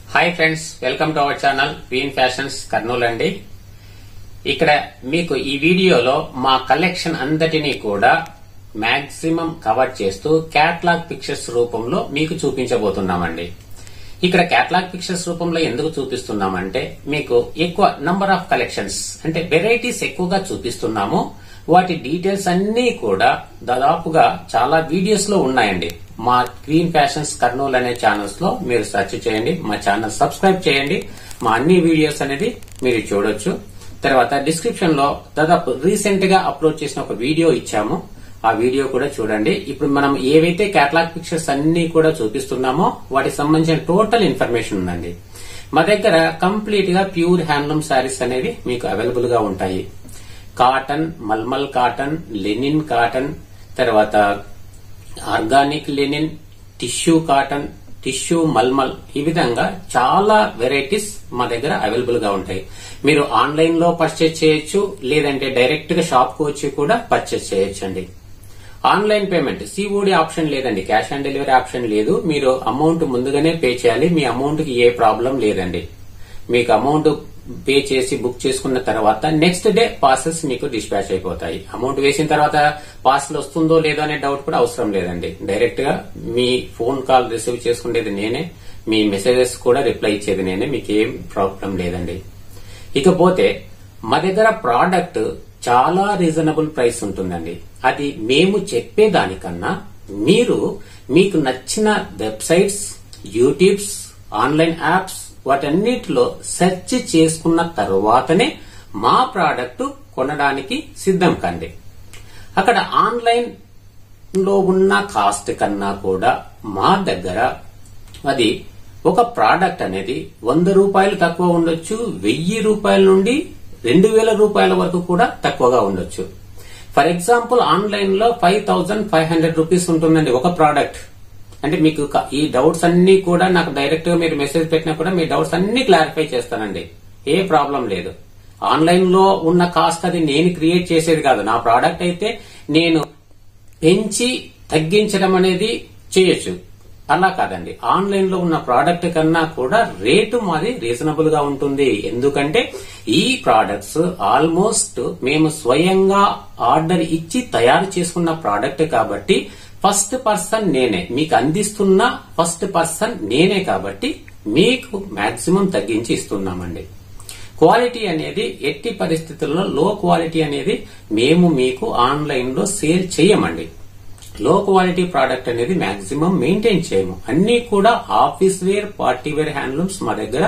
hi friends welcome to our channel Queen Fashions Kurnool అండి ఇక్కడ మీకు ఈ వీడియోలో మా కలెక్షన్ అంతటినీ కూడా మాక్సిమం కవర్ చేస్తూ క్యాట్లాగ్ పిక్చర్స్ రూపంలో మీకు చూపించబోతున్నామండి ఇక్కడ క్యాట్లాగ్ పిక్చర్స్ రూపంలో ఎందుకు చూపిస్తున్నామంటే మీకు ఎక్కువ నంబర్ ఆఫ్ కలెక్షన్స్ అంటే వెరైటీస్ ఎక్కువగా చూపిస్తున్నాము వాటి డీటెయిల్స్ అన్ని కూడా దాదాపుగా చాలా వీడియోస్ లో ఉన్నాయండి మా క్వీన్ ఫ్యాషన్స్ కర్నూలు అనే ఛానల్స్ లో మీరు సెర్చ్ చేయండి మా ఛానల్ సబ్స్క్రైబ్ చేయండి మా అన్ని వీడియోస్ అనేది మీరు చూడొచ్చు తర్వాత డిస్క్రిప్షన్ లో దాదాపు రీసెంట్ గా అప్లోడ్ చేసిన ఒక వీడియో ఇచ్చాము ఆ వీడియో కూడా చూడండి ఇప్పుడు మనం ఏవైతే కేటలాగ్ పిక్చర్స్ అన్ని కూడా చూపిస్తున్నామో వాటికి సంబంధించిన టోటల్ ఇన్ఫర్మేషన్ ఉందండి మా దగ్గర కంప్లీట్ గా ప్యూర్ హ్యాండ్లూమ్ శారీస్ అనేవి మీకు అవైలబుల్ గా ఉంటాయి cotton mulmul cotton linen cotton తర్వాత organic linen tissue cotton tissue mulmul ఈ విధంగా చాలా వెరైటీస్ మా దగ్గర అవైలబుల్ గా ఉంటాయి మీరు ఆన్లైన్ లో పర్చేజ్ చేయొచ్చు లేదంటే డైరెక్ట్ గా షాప్ కు వచ్చి కూడా పర్చేజ్ చేయొచ్చు అండి ఆన్లైన్ పేమెంట్ సిఓడి ఆప్షన్ లేదండి క్యాష్ ఆన్ డెలివరీ ఆప్షన్ లేదు మీరు అమౌంట్ ముందుగానే పే చేయాలి మీ అమౌంట్ కి ఏ ప్రాబ్లం లేదండి మీకు అమౌంట్ పే చేసి బుక్ చేసుకున్న తర్వాత నెక్స్ట్ డే పార్సల్స్ మీకు డిస్పాచ్ అయిపోతాయి అమౌంట్ వేసిన తర్వాత పార్సల్ వస్తుందో లేదో అనే డౌట్ కూడా అవసరం లేదండి డైరెక్ట్ గా మీ ఫోన్ కాల్ రిసీవ్ చేసుకునేది నేనే మీ మెసేజెస్ కూడా రిప్లై ఇచ్చేది నేనే మీకు ఏం ప్రాబ్లం లేదండి ఇకపోతే మా దగ్గర ప్రోడక్ట్ చాలా రీజనబుల్ ప్రైస్ ఉంటుందండి అది మేము చెప్పేదానికన్నా మీరు మీకు నచ్చిన వెబ్సైట్స్ యూట్యూబ్స్ ఆన్లైన్ యాప్స్ వాటన్నిటిలో సెర్చ్ చేసుకున్న తర్వాతనే మా ప్రోడక్ట్ కొనడానికి సిద్ధం కండి అక్కడ ఆన్లైన్ లో ఉన్న కాస్ట్ కన్నా కూడా మా దగ్గర అది ఒక ప్రోడక్ట్ అనేది వంద రూపాయలు తక్కువ ఉండొచ్చు వెయ్యి రూపాయల నుండి రెండు వేల రూపాయల వరకు కూడా తక్కువగా ఉండొచ్చు ఫర్ ఎగ్జాంపుల్ ఆన్లైన్ లో five thousand five hundred rupees ఉంటుందండి ఒక ప్రోడక్ట్ అంటే మీకు క- ఈ డౌట్స్ అన్ని కూడా నాకు డైరెక్ట్ గా మీరు మెసేజ్ పెట్టినా కూడా మీ డౌట్స్ అన్ని క్లారిఫై చేస్తానండి ఏ ప్రాబ్లం లేదు ఆన్లైన్ లో ఉన్న కాస్ట్ అది నేను క్రియేట్ చేసేది కాదు నా ప్రోడక్ట్ అయితే నేను పెంచి తగ్గించడం అనేది చేయొచ్చు అలా కాదండి ఆన్లైన్ లో ఉన్న ప్రోడక్ట్ కన్నా కూడా రేటు మాది రీజనబుల్ గా ఉంటుంది ఎందుకంటే ఈ ప్రోడక్ట్స్ ఆల్మోస్ట్ మేము స్వయంగా ఆర్డర్ ఇచ్చి తయారు చేసుకున్న ప్రోడక్ట్ కాబట్టి ఫస్ట్ పర్సన్ నేనే మీకు అందిస్తున్న ఫస్ట్ పర్సన్ నేనే కాబట్టి మీకు మాక్సిమం తగ్గించి ఇస్తున్నామండి క్వాలిటీ అనేది ఎట్టి పరిస్థితుల్లో లో క్వాలిటీ అనేది మేము మీకు ఆన్లైన్ లో సేల్ చేయమండి లో క్వాలిటీ ప్రోడక్ట్ అనేది మాక్సిమం మెయింటైన్ చేయము అన్ని కూడా office wear party wear handlooms మా దగ్గర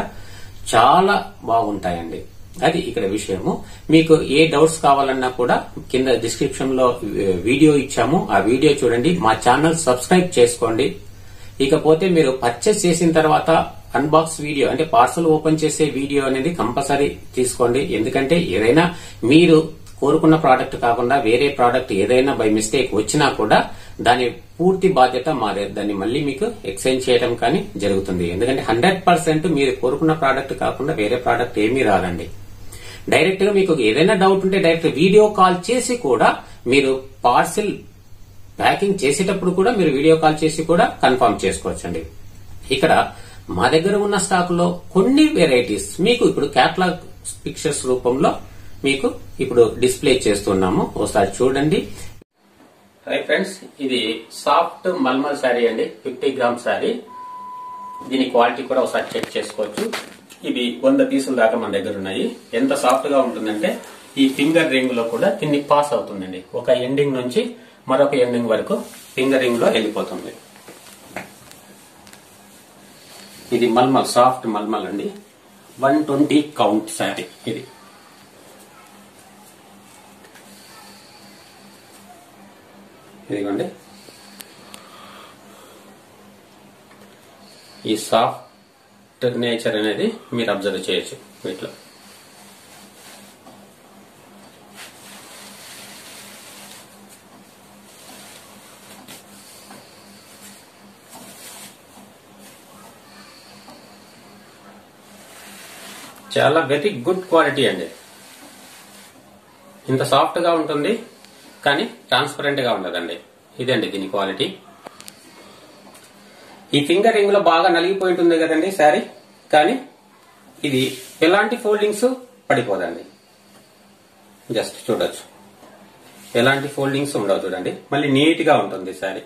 చాలా బాగుంటాయండి అది ఇక్కడ విషయము మీకు ఏ డౌట్స్ కావాలన్నా కూడా కింద డిస్క్రిప్షన్ లో వీడియో ఇచ్చాము ఆ వీడియో చూడండి మా ఛానల్ సబ్స్క్రైబ్ చేసుకోండి ఇకపోతే మీరు పర్చేస్ చేసిన తర్వాత అన్బాక్స్ వీడియో అంటే పార్సల్ ఓపెన్ చేసే వీడియో అనేది కంపల్సరీ తీసుకోండి ఎందుకంటే ఏదైనా మీరు కోరుకున్న ప్రోడక్ట్ కాకుండా వేరే ప్రోడక్ట్ ఏదైనా బై మిస్టేక్ వచ్చినా కూడా దాని పూర్తి బాధ్యత మాదే దాన్ని మళ్ళీ మీకు ఎక్స్చేంజ్ చేయడం కానీ జరుగుతుంది ఎందుకంటే హండ్రెడ్ పర్సెంట్ మీరు కోరుకున్న ప్రోడక్ట్ కాకుండా వేరే ప్రోడక్ట్ ఏమీ రాదండి డైరెక్ట్ గా మీకు ఏదైనా డౌట్ ఉంటే డైరెక్ట్ వీడియో కాల్ చేసి కూడా మీరు పార్సిల్ ప్యాకింగ్ చేసేటప్పుడు కూడా మీరు వీడియో కాల్ చేసి కూడా కన్ఫర్మ్ చేసుకోవచ్చండి ఇక్కడ మా దగ్గర ఉన్న స్టాక్ లో కొన్ని వెరైటీస్ మీకు ఇప్పుడు క్యాటలాగ్ పిక్చర్స్ రూపంలో మీకు ఇప్పుడు డిస్ప్లే చేస్తున్నాము ఒకసారి చూడండి హై ఫ్రెండ్స్ ఇది సాఫ్ట్ మల్మల్ శారీ అండి ఫిఫ్టీ గ్రామ్ శారీ దీని క్వాలిటీ కూడా ఒకసారి చెక్ చేసుకోవచ్చు ఇవి వంద పీసుల దాకా మన దగ్గర ఉన్నాయి ఎంత సాఫ్ట్ గా ఉంటుందంటే ఈ ఫింగర్ రింగ్ లో కూడా దీన్ని పాస్ అవుతుందండి ఒక ఎండింగ్ నుంచి మరొక ఎండింగ్ వరకు ఫింగర్ రింగ్ లో వెళ్ళిపోతుంది ఇది మల్మల్ సాఫ్ట్ మల్మల్ అండి వన్ ట్వంటీ కౌంట్ శారీ ఇది ఇదిగోండి ఈ సాఫ్ట్ నేచర్ అనేది మీరు అబ్జర్వ్ చేయొచ్చు వీటిలో చాలా వెరీ గుడ్ క్వాలిటీ అండి ఇంత సాఫ్ట్ గా ఉంటుంది కానీ ట్రాన్స్పరెంట్ గా ఉండదండి ఇదండి దీని క్వాలిటీ ఈ ఫింగర్ రింగ్ లో బాగా నలిగిపోయి ఉంటుంది కదండి శారీ కానీ ఇది ఎలాంటి ఫోల్డింగ్స్ పడిపోదండి జస్ట్ చూడొచ్చు ఎలాంటి ఫోల్డింగ్స్ ఉండవు చూడండి మళ్ళీ నీట్ గా ఉంటుంది సారీ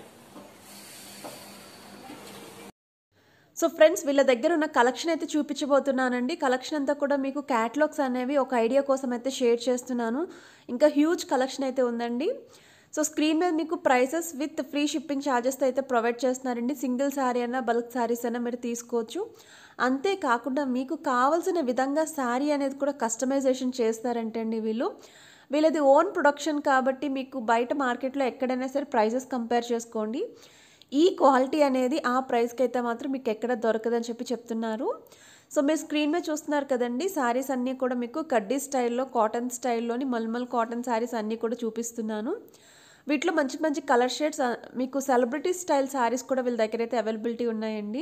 సో ఫ్రెండ్స్ వీళ్ళ దగ్గర ఉన్న కలెక్షన్ అయితే చూపించబోతున్నానండి కలెక్షన్ అంతా కూడా మీకు క్యాటలాగ్స్ అనేవి ఒక ఐడియా కోసం అయితే షేర్ చేస్తున్నాను ఇంకా హ్యూజ్ కలెక్షన్ అయితే ఉందండి సో స్క్రీన్ మీద మీకు prices with free shipping charges అయితే ప్రొవైడ్ చేస్తున్నారండి సింగిల్ శారీ అయినా బల్క్ శారీస్ అయినా మీరు తీసుకోవచ్చు అంతేకాకుండా మీకు కావాల్సిన విధంగా శారీ అనేది కూడా కస్టమైజేషన్ చేస్తారంటే అండి వీళ్ళు వీళ్ళది ఓన్ ప్రొడక్షన్ కాబట్టి మీకు బయట మార్కెట్లో ఎక్కడైనా సరే ప్రైసెస్ కంపేర్ చేసుకోండి ఈ క్వాలిటీ అనేది ఆ ప్రైస్కి అయితే మాత్రం మీకు ఎక్కడ దొరకదని చెప్పి చెప్తున్నారు సో మీరు స్క్రీన్ మీద చూస్తున్నారు కదండి శారీస్ అన్నీ కూడా మీకు కడ్డీ స్టైల్లో కాటన్ స్టైల్లోని మల్మల్ కాటన్ శారీస్ అన్నీ కూడా చూపిస్తున్నాను వీటిలో మంచి మంచి కలర్ షేడ్స్ మీకు సెలబ్రిటీ స్టైల్ శారీస్ కూడా వీళ్ళ దగ్గర అయితే అవైలబిలిటీ ఉన్నాయండి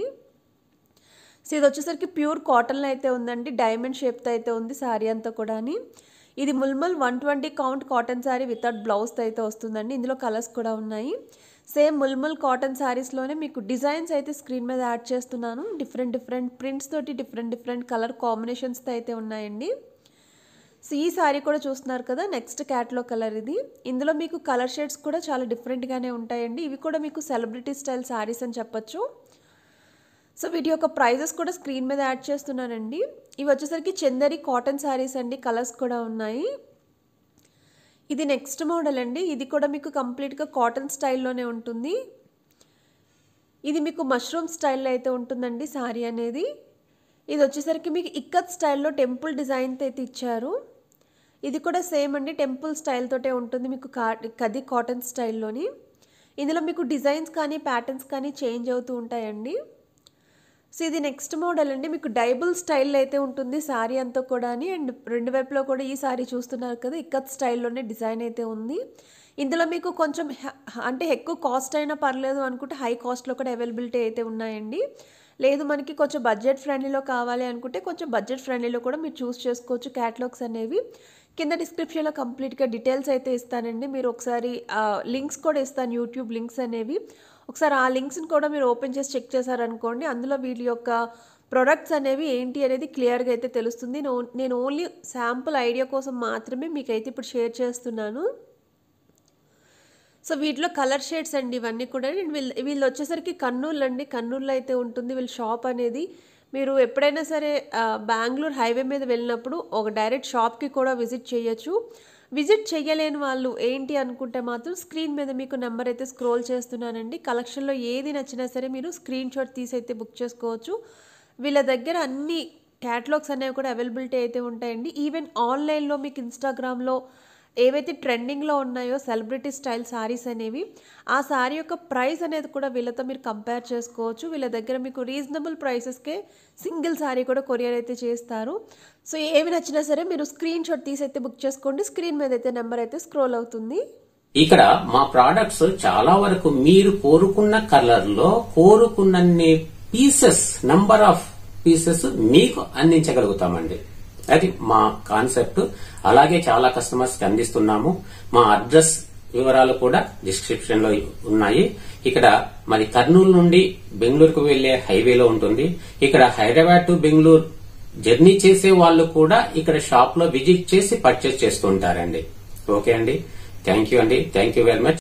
సో ఇది వచ్చేసరికి ప్యూర్ కాటన్లో అయితే ఉందండి డైమండ్ షేప్తో అయితే ఉంది శారీ అంతా కూడా ఇది mulmul one twenty count cotton sari without బ్లౌజ్తో అయితే వస్తుందండి ఇందులో కలర్స్ కూడా ఉన్నాయి సేమ్ ముల్మల్ కాటన్ శారీస్లోనే మీకు డిజైన్స్ అయితే స్క్రీన్ మీద యాడ్ చేస్తున్నాను డిఫరెంట్ డిఫరెంట్ ప్రింట్స్ తోటి డిఫరెంట్ డిఫరెంట్ కలర్ కాంబినేషన్స్తో అయితే ఉన్నాయండి సో ఈ శారీ కూడా చూస్తున్నారు కదా నెక్స్ట్ క్యాట్లో కలర్ ఇది ఇందులో మీకు కలర్ షేడ్స్ కూడా చాలా డిఫరెంట్గానే ఉంటాయండి ఇవి కూడా మీకు సెలబ్రిటీ స్టైల్ శారీస్ అని చెప్పొచ్చు సో వీటి యొక్క ప్రైజెస్ కూడా స్క్రీన్ మీద యాడ్ చేస్తున్నానండి ఇవి వచ్చేసరికి చందరి కాటన్ శారీస్ అండి కలర్స్ కూడా ఉన్నాయి ఇది నెక్స్ట్ మోడల్ అండి ఇది కూడా మీకు కంప్లీట్గా కాటన్ స్టైల్లోనే ఉంటుంది ఇది మీకు మష్రూమ్ స్టైల్లో అయితే ఉంటుందండి శారీ అనేది ఇది వచ్చేసరికి మీకు ఇక్కత్ స్టైల్లో టెంపుల్ డిజైన్తో అయితే ఇచ్చారు ఇది కూడా సేమ్ అండి టెంపుల్ స్టైల్ తోటే ఉంటుంది మీకు కా కది కాటన్ స్టైల్లోని ఇందులో మీకు డిజైన్స్ కానీ ప్యాటర్న్స్ కానీ చేంజ్ అవుతూ ఉంటాయండి సో ఇది నెక్స్ట్ మోడల్ అండి మీకు డైబుల్ స్టైల్ అయితే ఉంటుంది శారీ అంతా కూడా అండ్ రెండు వైపులో కూడా ఈ శారీ చూస్తున్నారు కదా ఇక్కత్ స్టైల్లోనే డిజైన్ అయితే ఉంది ఇందులో మీకు కొంచెం అంటే ఎక్కువ కాస్ట్ అయినా పర్లేదు అనుకుంటే హై కాస్ట్లో కూడా అవైలబిలిటీ అయితే ఉన్నాయండి లేదు మనకి కొంచెం బడ్జెట్ ఫ్రెండ్లీలో కావాలి అనుకుంటే కొంచెం బడ్జెట్ ఫ్రెండ్లీలో కూడా మీరు చూస్ చేసుకోవచ్చు క్యాటలాగ్స్ అనేవి కింద డిస్క్రిప్షన్లో కంప్లీట్గా డీటెయిల్స్ అయితే ఇస్తానండి మీరు ఒకసారి లింక్స్ కూడా ఇస్తాను యూట్యూబ్ లింక్స్ అనేవి ఒకసారి ఆ లింక్స్ని కూడా మీరు ఓపెన్ చేసి చెక్ చేశారనుకోండి అందులో వీటి యొక్క ప్రొడక్ట్స్ అనేవి ఏంటి అనేది క్లియర్గా అయితే తెలుస్తుంది నేను ఓన్లీ శాంపుల్ ఐడియా కోసం మాత్రమే మీకైతే ఇప్పుడు షేర్ చేస్తున్నాను సో వీటిలో కలర్ షేడ్స్ అండి ఇవన్నీ కూడా వీళ్ళు వీళ్ళు వచ్చేసరికి కర్నూలు అండి కర్నూలులో అయితే ఉంటుంది వీళ్ళ షాప్ అనేది మీరు ఎప్పుడైనా సరే బెంగళూరు హైవే మీద వెళ్ళినప్పుడు ఒక డైరెక్ట్ షాప్కి కూడా విజిట్ చేయొచ్చు విజిట్ చేయలేని వాళ్ళు ఏంటి అనుకుంటే మాత్రం స్క్రీన్ మీద మీకు నెంబర్ అయితే స్క్రోల్ చేస్తున్నానండి కలెక్షన్లో ఏది నచ్చినా సరే మీరు స్క్రీన్ షాట్ తీసి అయితే బుక్ చేసుకోవచ్చు వీళ్ళ దగ్గర అన్ని క్యాటలాగ్స్ అనేవి కూడా అవైలబిలిటీ అయితే ఉంటాయండి ఈవెన్ ఆన్లైన్లో మీకు ఇన్స్టాగ్రామ్లో ఏవైతే ట్రెండింగ్లో ఉన్నాయో సెలబ్రిటీ స్టైల్ శారీస్ అనేవి ఆ శారీ యొక్క ప్రైస్ అనేది కూడా వీళ్ళతో మీరు కంపేర్ చేసుకోవచ్చు వీళ్ళ దగ్గర మీకు రీజనబుల్ ప్రైసెస్కే సింగిల్ శారీ కూడా కొరియర్ అయితే చేస్తారు సో ఏమి నచ్చినా సరే మీరు స్క్రీన్ షాట్ తీసి అయితే బుక్ చేసుకోండి స్క్రీన్ మీద అయితే నెంబర్ అయితే స్క్రోల్ అవుతుంది ఇక్కడ మా ప్రోడక్ట్స్ చాలా వరకు మీరు కోరుకున్న కలర్ లో కోరుకున్నన్ని పీసెస్ నంబర్ ఆఫ్ పీసెస్ మీకు అందించగలుగుతామండి అది మా కాన్సెప్ట్ అలాగే చాలా కస్టమర్స్ కి అందిస్తున్నాము మా అడ్రస్ వివరాలు కూడా డిస్క్రిప్షన్ లో ఉన్నాయి ఇక్కడ మరి కర్నూలు నుండి బెంగళూరుకు వెళ్లే హైవేలో ఉంటుంది ఇక్కడ హైదరాబాద్ టు బెంగళూరు జర్నీ చేసే వాళ్ళు కూడా ఇక్కడ షాప్ లో విజిట్ చేసి పర్చేస్ చేస్తుంటారండి ఓకే అండి థ్యాంక్ యూ అండి థ్యాంక్ యూ వెరీ మచ్